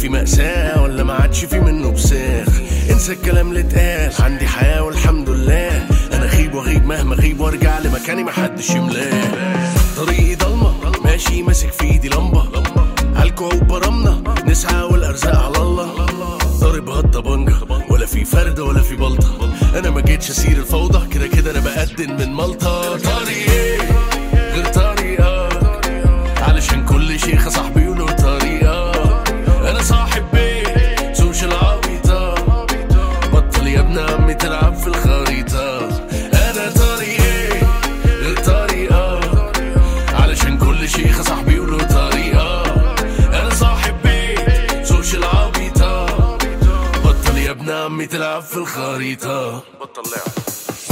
في مأساة ولا ما عادش في منه بساخ انسى الكلام اللي اتقال عندي حياة والحمد لله انا غيب واغيب مهما غيب وارجع لمكاني محدش يملاه طريقي ضلمة ماشي ماسك في ايدي لمبة عالكو برمنا نسعى والارزاق على الله ضارب هالطبنجة ولا في فردة ولا في بلطة انا ما جيتش اسير الفوضى كده كده انا بقدم من مالطا طريقي غير طريقة علشان كل شيخ صاحبي له طريقة انا صاحب بيت سوشيال عبيطة بطل يا ابن عمي تلعب في الخريطة انا طريقي غير طريقة علشان كل شيخ صاحبي له طريقة انا صاحب بيت سوشيال عبيطة بطل يا ابن عمي تلعب في الخريطة بطل لعب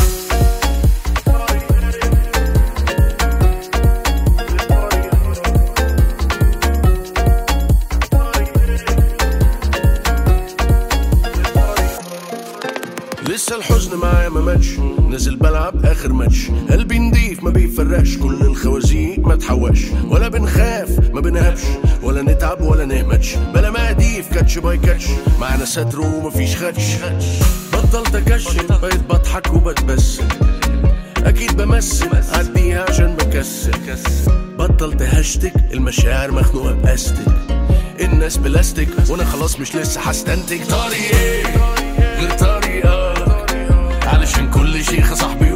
لسه الحزن معايا ما ماتش نازل بلعب اخر ماتش قلبي نضيف ما بيفرقش كل الخوازيق ما تحوش ولا بنخاف ما بنهبش ولا نتعب ولا نهمتش بلا مقاديف كاتش باي كاتش معانا ستر ومفيش خدش بطلت اكش بقيت بضحك وبتبسم اكيد بمثل عديها عشان بكسل بطلت هشتك المشاعر مخنوقه باستك الناس بلاستيك وانا خلاص مش لسه هستنتج طريقي غير طريقه علشان كل شيخ صاحبي